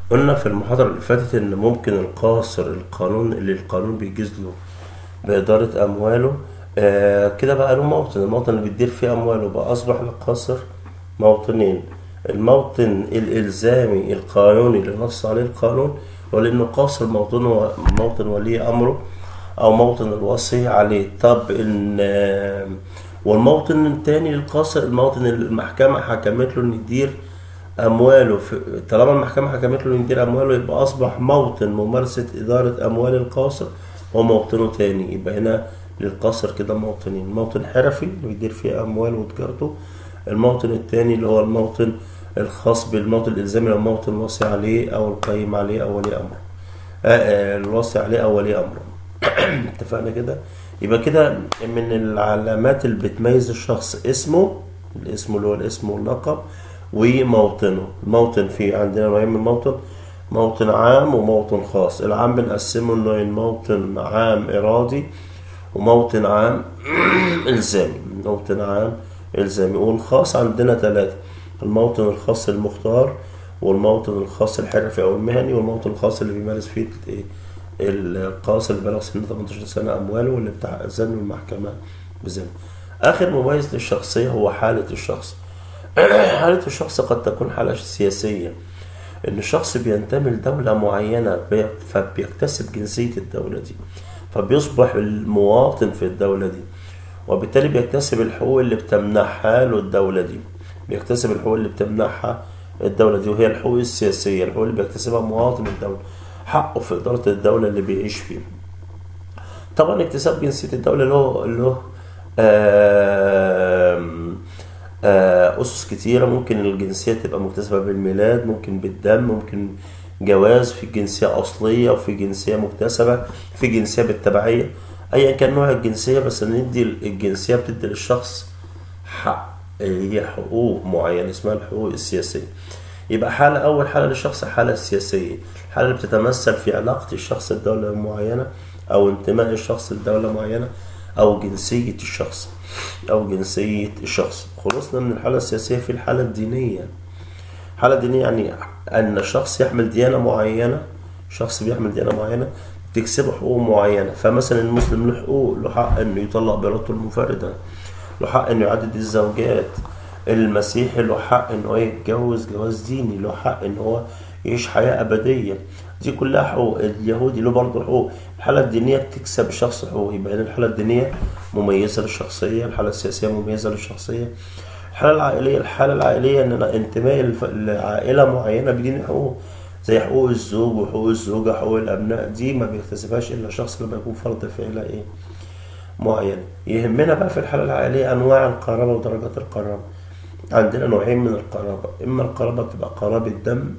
قلنا في المحاضرة اللي فاتت إن ممكن القاصر القانون اللي القانون بيجيز له بإدارة أمواله آه كده بقى له موطن الموطن اللي بيدير فيه أمواله بقى أصبح للقاصر موطنين الموطن الإلزامي القانوني اللي نص عليه القانون ولأنه قاصر موطن موطن ولي أمره أو موطن الوصي عليه طب إن آه، والموطن التاني للقاصر الموطن اللي المحكمة حكمت له إن يدير أمواله في طالما المحكمة حكمت له إن يدير أمواله يبقى أصبح موطن ممارسة إدارة أموال القاصر وموطنه تاني يبقى هنا للقاصر كده موطنين موطن حرفي اللي بيدير فيه أمواله وتجارته الموطن التاني اللي هو الموطن الخاص بالموطن الإلزامي لو الموطن الوصي عليه أو القيم عليه أو ولي أمره آه، آه، الوصي عليه أو ولي أمره اتفقنا كده يبقى كده من العلامات اللي بتميز الشخص اسمه الاسم اللي هو الاسم واللقب وموطنه الموطن في عندنا نوعين من الموطن موطن عام وموطن خاص العام بنقسمه لنوعين موطن عام إرادي وموطن عام إلزامي موطن عام إلزامي والخاص عندنا ثلاثة الموطن الخاص المختار والموطن الخاص الحرفي أو المهني والموطن الخاص اللي بيمارس فيه الإيه؟ القاصر اللي بلغ سن 18 سنة أمواله واللي بتأذن المحكمة بذنب آخر مميز للشخصية هو حالة الشخص حالة الشخص قد تكون حالة سياسية إن الشخص بينتمي لدولة معينة بي- فبيكتسب جنسية الدولة دي فبيصبح المواطن في الدولة دي وبالتالي بيكتسب الحقوق اللي بتمنحها له الدولة دي بيكتسب الحقوق اللي بتمنحها الدولة دي وهي الحقوق السياسية الحقوق اللي بيكتسبها مواطن الدولة حقه في إدارة الدولة اللي بيعيش فيها طبعا اكتساب جنسية الدولة له له آم، آه، أسس كتيرة ممكن الجنسية تبقى مكتسبة بالميلاد ممكن بالدم ممكن جواز في جنسية أصلية وفي جنسية مكتسبة في جنسية بالتبعية أيا كان نوع الجنسية بس ندي الجنسية بتدي للشخص حق هي حقوق معينة اسمها الحقوق السياسية يبقى حالة أول حالة للشخص حالة سياسية الحالة اللي بتتمثل في علاقة الشخص بدولة معينة أو انتماء الشخص لدولة معينة أو جنسية الشخص أو جنسية الشخص خلصنا من الحالة السياسية في الحالة الدينية الحالة الدينية يعني أن الشخص يحمل ديانة معينة شخص بيحمل ديانة معينة تكسبه حقوق معينة فمثلا المسلم له حقوق له حق إنه يطلق بإرادته المنفردة له حق إنه يعدد الزوجات المسيحي له حق إنه يتجوز جواز ديني له حق إن هو يعيش حياة أبدية دي كلها حقوق اليهودي له برضه حقوق الحالة الدينية بتكسب الشخص حقوق يبقى هنا الحالة الدينية مميزة للشخصية الحالة السياسية مميزة للشخصية الحالة العائلية الحالة العائلية إن أنا انتمائي لف- لعائلة معينة بيديني حقوق زي حقوق الزوج وحقوق الزوجة حقوق الأبناء دي ما بيكتسبهاش إلا شخص لما يكون فرد في عيلة إيه معينة يهمنا بقى في الحالة العائلية أنواع القرابة ودرجات القرابة عندنا نوعين من القرابة إما القرابة بتبقى قرابة دم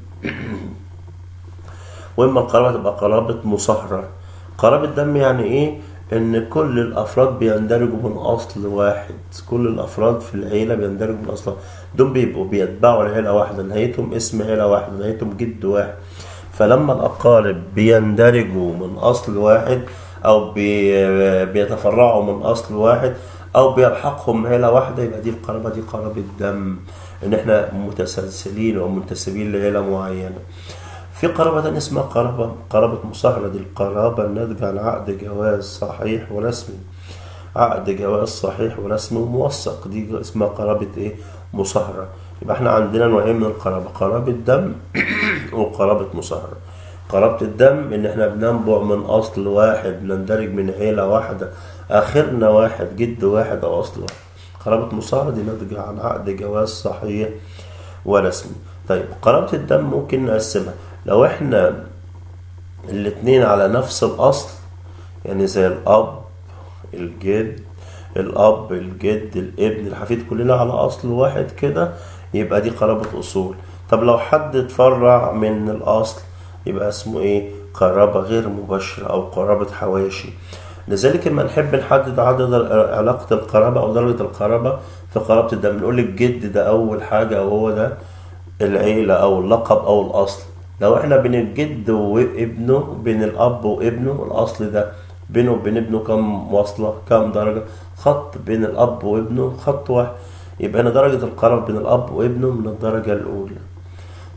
واما القرابه تبقى قرابه مصاهره قرابه دم يعني ايه ان كل الافراد بيندرجوا من اصل واحد كل الافراد في العيله بيندرجوا من اصل واحد. دول بيبقوا بيتبعوا العيله واحده نهايتهم اسم عيله واحده نهايتهم جد واحد فلما الاقارب بيندرجوا من اصل واحد او بي بيتفرعوا من اصل واحد او بيلحقهم عيله واحده يبقى دي القرابه دي قرابه دم ان احنا متسلسلين ومنتسبين لعيله معينه في قرابة تانية اسمها قرابة قرابة مصاهرة دي القرابة الناتجة عن عقد جواز صحيح ورسمي عقد جواز صحيح ورسمي وموثق دي اسمها قرابة ايه مصاهرة يبقى احنا عندنا نوعين من القرابة قرابة دم وقرابة مصاهرة قرابة الدم ان احنا بننبع من اصل واحد بنندرج من عيلة واحدة اخرنا واحد جد واحد او اصل واحد قرابة مصاهرة دي ناتجة عن عقد جواز صحيح ورسمي طيب قرابة الدم ممكن نقسمها لو احنا الاتنين على نفس الأصل يعني زي الأب الجد الأب الجد الابن الحفيد كلنا على أصل واحد كده يبقى دي قرابة أصول طب لو حد اتفرع من الأصل يبقى اسمه ايه قرابة غير مباشرة أو قرابة حواشي لذلك لما نحب نحدد عدد ال- علاقة القرابة أو درجة القرابة في قرابة الدم نقول الجد ده أول حاجة أو هو ده العيلة أو اللقب أو الأصل لو احنا بين الجد وابنه بين الأب وابنه الأصل ده بينه وبين ابنه كم وصلة كم درجة خط بين الأب وابنه خط واحد يبقى هنا درجة القرابة بين الأب وابنه من الدرجة الأولى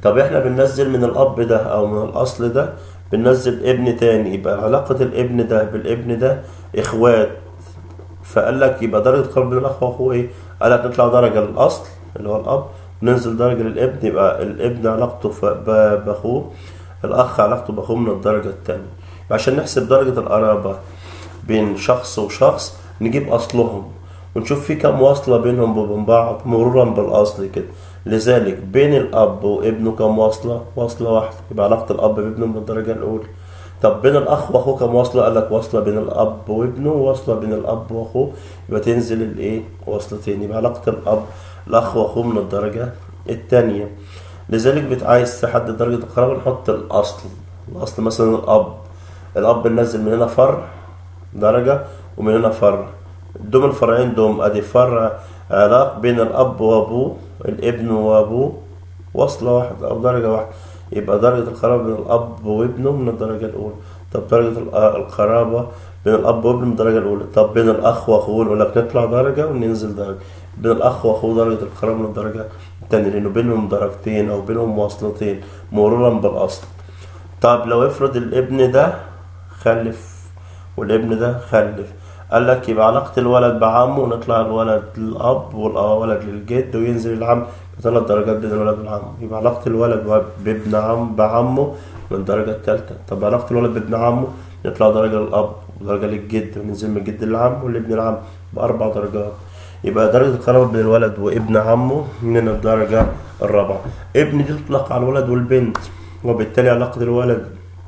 طب احنا بننزل من الاب ده او من الاصل ده بننزل ابن تاني يبقى علاقة الابن ده بالابن ده اخوات فقال لك يبقى درجة قرب بين الاخ واخوه ايه؟ قال لك نطلع درجة للاصل اللي هو الاب وننزل درجة للابن يبقى الابن علاقته ف- ب- باخوه الاخ علاقته باخوه من الدرجة التانية عشان نحسب درجة القرابة بين شخص وشخص نجيب اصلهم ونشوف في كم واصلة بينهم وبين بعض مرورا بالاصل كده لذلك بين الاب وابنه كم واصلة واصلة واحدة يبقى علاقة الاب بابنه من الدرجة الاولى طب بين الاخ واخوه كم واصلة قال لك واصلة بين الاب وابنه وواصلة بين الاب واخوه يبقى تنزل الايه واصلتين يبقى علاقة الاب الاخ واخوه من الدرجة التانية لذلك بتعايز تحدد درجة القرابة نحط الاصل الاصل مثلا الاب الاب ننزل من هنا فرع درجة ومن هنا فرع دوم الفرعين دوم ادي فرع علاق بين الاب وابوه الابن وابوه وصلة واحدة او درجة واحدة يبقى درجة القرابة بين الاب وابنه من الدرجة الاولى طب درجة ال- القرابة بين الاب وابنه من الدرجة الاولى طب بين الاخ واخوه نقول لك نطلع درجة وننزل درجة بين الاخ واخوه درجة القرابة من الدرجة التانية لانه بينهم درجتين او بينهم واصلتين مرورا بالاصل طب لو افرض الابن ده خلف والابن ده خلف قال لك يبقى علاقة الولد بعمه ونطلع الولد للأب والولد للجد وينزل العم ثلاث درجات بين الولد والعم يبقى علاقة الولد بابن عم بعمه من الدرجة التالتة طب علاقة الولد بابن عمه نطلع درجة للأب ودرجة للجد وننزل من الجد للعم والابن العم بأربع درجات يبقى درجة القرابة بين الولد وابن عمه من الدرجة الرابعة ابن دي تطلق على الولد والبنت وبالتالي علاقة الولد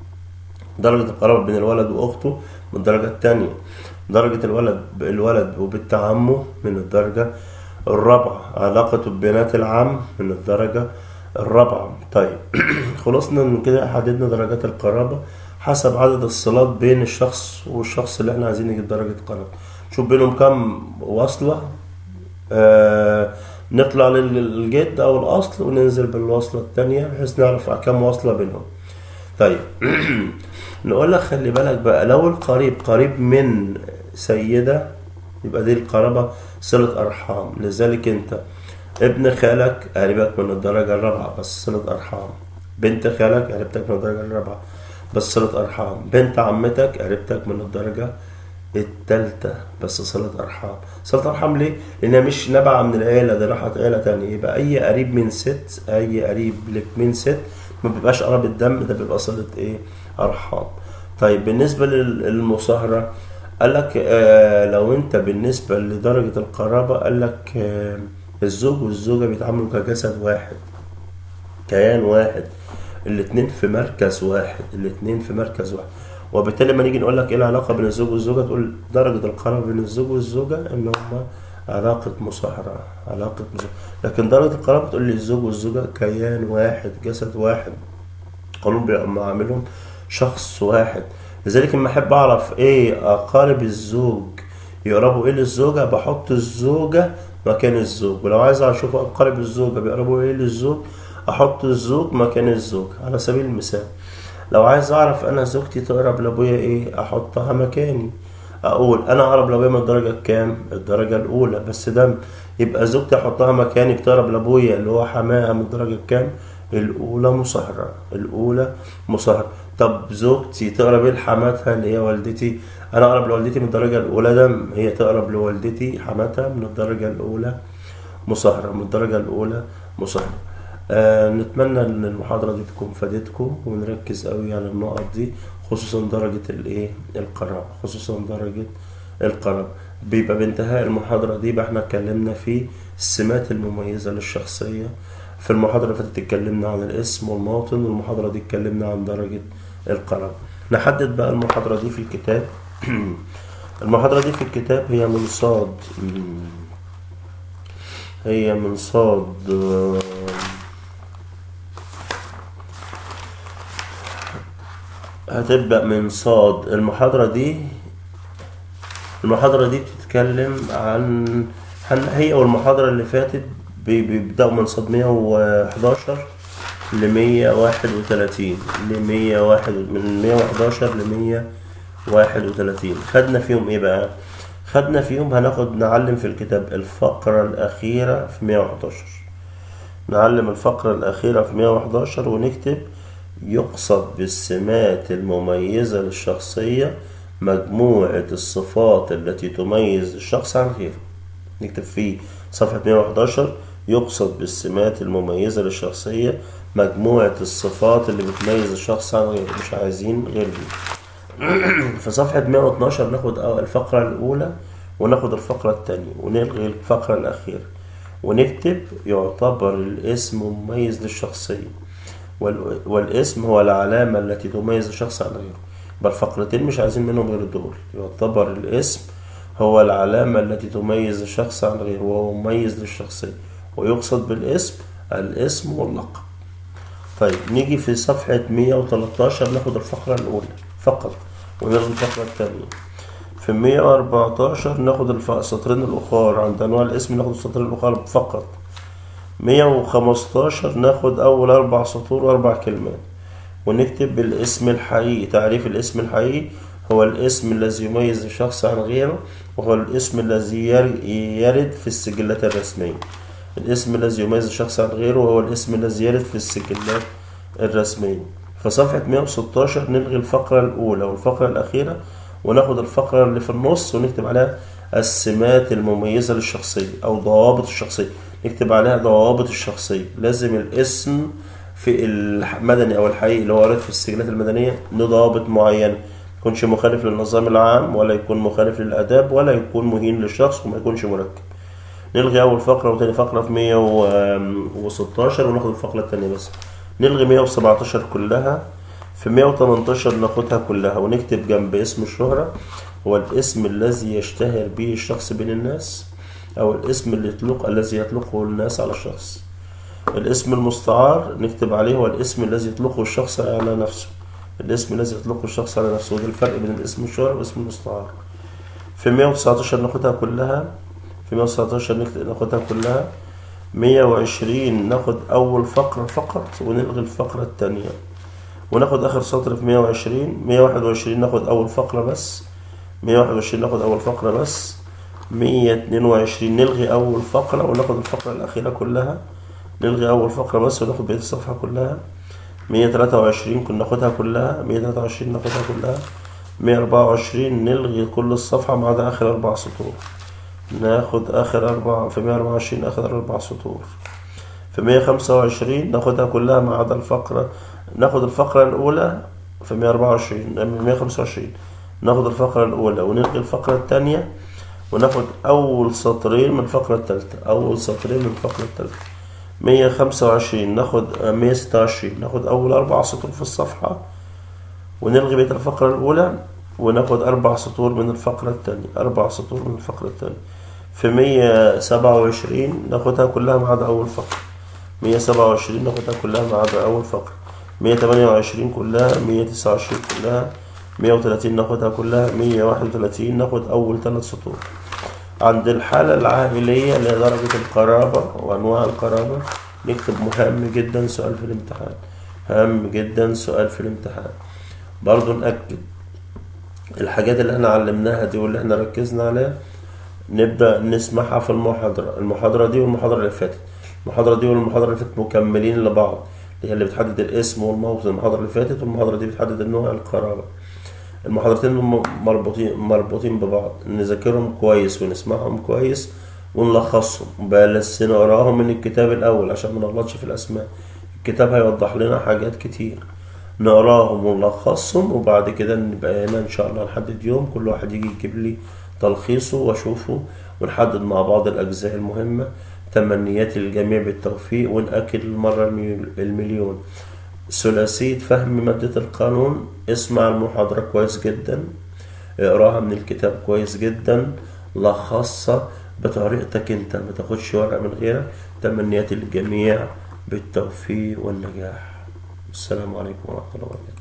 درجة القرابة بين الولد وأخته من الدرجة التانية درجة الولد الولد وبنت عمه من الدرجة الرابعة علاقته ببنات العم من الدرجة الرابعة طيب خلصنا من كده حددنا درجات القرابة حسب عدد الصلات بين الشخص والشخص اللي احنا عايزين نجيب درجة قرابة شوف بينهم كم واصلة آه نطلع للجد أو الأصل وننزل بالوصلة التانية بحيث نعرف كم واصلة بينهم طيب نقول لك خلي بالك بقى لو القريب قريب من سيدة يبقى دي القرابة صلة أرحام لذلك أنت ابن خالك قريبك من الدرجة الرابعة بس صلة أرحام بنت خالك قريبتك من الدرجة الرابعة بس صلة أرحام بنت عمتك قريبتك من الدرجة التالتة بس صلة أرحام صلة أرحام ليه؟ لأنها مش نابعة من العيلة دي راحت عيلة تانية يبقى أي قريب من ست أي قريب لك من ست ما بيبقاش قرب الدم ده بيبقى صلة إيه؟ أرحام طيب بالنسبة للمصاهرة قال لك آه لو أنت بالنسبة لدرجة القرابة قال لك آه الزوج والزوجة بيتعاملوا كجسد واحد كيان واحد الاتنين في مركز واحد الاتنين في مركز واحد وبالتالي لما نيجي نقول لك ايه العلاقه بين الزوج والزوجه تقول درجه القرابه بين الزوج والزوجه ان هما علاقه مصاهره علاقه مصاهرة. لكن درجه القرابه تقول لي الزوج والزوجه كيان واحد جسد واحد قانون بيعاملهم شخص واحد لذلك لما احب اعرف ايه اقارب الزوج يقربوا ايه للزوجه بحط الزوجه مكان الزوج ولو عايز اشوف اقارب الزوجه بيقربوا ايه للزوج احط الزوج مكان الزوج على سبيل المثال لو عايز اعرف انا زوجتي تقرب لابويا ايه احطها مكاني اقول انا اقرب لابويا من الدرجه الكام الدرجه الاولى بس دم يبقى زوجتي احطها مكاني بتقرب لابويا اللي هو حماها من الدرجه الكام الاولى مصاهره الاولى مصاهره طب زوجتي تقرب ايه لحماتها اللي هي والدتي انا اقرب لوالدتي من الدرجه الاولى دم هي تقرب لوالدتي حماتها من الدرجه الاولى مصاهره من الدرجه الاولى مصاهره آه نتمنى ان المحاضرة دي تكون فادتكم ونركز قوي على النقط دي خصوصا درجة الايه القرابة خصوصا درجة القرابة بيبقى بانتهاء المحاضرة دي بقى احنا اتكلمنا في السمات المميزة للشخصية في المحاضرة اللي فاتت اتكلمنا عن الاسم والموطن والمحاضرة دي اتكلمنا عن درجة القرابة نحدد بقى المحاضرة دي في الكتاب المحاضرة دي في الكتاب هي من صاد هي من صاد هتبدأ من صاد المحاضرة دي المحاضرة دي بتتكلم عن هي والمحاضرة اللي فاتت بيبدأوا من صاد 111 ل 131 ل 101 من 111 ل 131 خدنا فيهم ايه بقى؟ خدنا فيهم هناخد نعلم في الكتاب الفقرة الأخيرة في 111 نعلم الفقرة الأخيرة في 111 ونكتب يقصد بالسمات المميزة للشخصية مجموعة الصفات التي تميز الشخص عن غيره نكتب في صفحة 111 يقصد بالسمات المميزة للشخصية مجموعة الصفات اللي بتميز الشخص عن غيره مش عايزين غير دي في صفحة 112 ناخد الفقرة الأولى وناخد الفقرة التانية ونلغي الفقرة الأخيرة ونكتب يعتبر الاسم مميز للشخصية وال- والاسم هو العلامة التي تميز الشخص عن غيره يبقى الفقرتين مش عايزين منهم غير دول يعتبر الاسم هو العلامة التي تميز الشخص عن غيره وهو مميز للشخصية ويقصد بالاسم الاسم واللقب طيب نيجي في صفحة 113 ناخد الفقرة الأولى فقط ونلغي الفقرة الثانية في 114 ناخد الف- السطرين الأخر عند أنواع الاسم ناخد السطرين الأخر فقط 115 ناخد أول أربع سطور وأربع كلمات ونكتب الاسم الحقيقي تعريف الاسم الحقيقي هو الاسم الذي يميز الشخص عن غيره وهو الاسم الذي ير- يرد في السجلات الرسمية الاسم الذي يميز الشخص عن غيره هو الاسم الذي يرد في السجلات الرسمية في صفحة 116 نلغي الفقرة الأولى والفقرة الأخيرة وناخد الفقرة اللي في النص ونكتب عليها السمات المميزة للشخصية أو ضوابط الشخصية نكتب عليها ضوابط الشخصية لازم الاسم في المدني أو الحقيقي اللي هو وارد في السجلات المدنية له ضوابط معينة يكونش مخالف للنظام العام ولا يكون مخالف للآداب ولا يكون مهين للشخص وما يكونش مركب نلغي أول فقرة وتاني فقرة في 116 وناخد الفقرة التانية بس نلغي 117 كلها في 118 ناخدها كلها ونكتب جنب اسم الشهرة هو الاسم الذي يشتهر به الشخص بين الناس أو الاسم اللي يطلق الذي يطلقه الناس على الشخص الاسم المستعار نكتب عليه هو الاسم الذي يطلقه الشخص على نفسه الاسم الذي يطلقه الشخص على نفسه وده الفرق بين الاسم الشهرة والاسم المستعار في 119 ناخدها كلها في 119 نكت- ناخدها كلها 120 ناخد أول فقرة فقط ونلغي الفقرة التانية وناخد آخر سطر في 120 121 ناخد أول فقرة بس 121 ناخد أول فقرة بس 122 نلغي أول فقرة وناخد الفقرة الأخيرة كلها نلغي أول فقرة بس وناخد بقية الصفحة كلها 123 كنا ناخدها كلها 123 ناخدها كلها 124 نلغي كل الصفحة ما عدا آخر أربع سطور ناخد آخر أربع في 124 آخر أربع سطور في 125 ناخدها كلها ما عدا الفقرة ناخد الفقرة الأولى في 124 من 125 ناخد الفقرة الأولى ونلغي الفقرة الثانية وناخد أول سطرين من الفقرة الثالثة أول سطرين من الفقرة الثالثة 125 ناخد 126 ناخد أول أربع سطور في الصفحة ونلغي بقية الفقرة الأولى وناخد أربع سطور من الفقرة الثانية أربع سطور من الفقرة الثانية في 127 ناخدها كلها ما عدا أول فقرة 127 ناخدها كلها ما عدا أول فقرة 128 كلها 129 كلها 130 ناخدها كلها 131 ناخد أول ثلاث سطور عند الحالة العائلية اللي هي درجة القرابة وأنواع القرابة نكتب مهم جدا سؤال في الامتحان هام جدا سؤال في الامتحان برضو نأكد الحاجات اللي احنا علمناها دي واللي احنا ركزنا عليها نبدأ نسمعها في المحاضرة المحاضرة دي والمحاضرة اللي فاتت المحاضرة دي والمحاضرة اللي فاتت مكملين لبعض اللي هي اللي بتحدد الاسم والموطن المحاضرة اللي فاتت والمحاضرة دي بتحدد النوع القرابة المحاضرتين م- مربوطين مربوطين ببعض نذاكرهم كويس ونسمعهم كويس ونلخصهم بس نقراهم من الكتاب الأول عشان ما نغلطش في الأسماء الكتاب هيوضح لنا حاجات كتير نقراهم ونلخصهم وبعد كده نبقى هنا إن شاء الله نحدد يوم كل واحد يجي يجيب لي تلخيصه وأشوفه ونحدد مع بعض الأجزاء المهمة تمنياتي للجميع بالتوفيق ونأكد المرة المي- المليون ثلاثية فهم مادة القانون اسمع المحاضرة كويس جدا اقراها من الكتاب كويس جدا لخصها بطريقتك انت ما تاخدش ورقة من غيرك تمنياتي للجميع بالتوفيق والنجاح السلام عليكم ورحمة الله وبركاته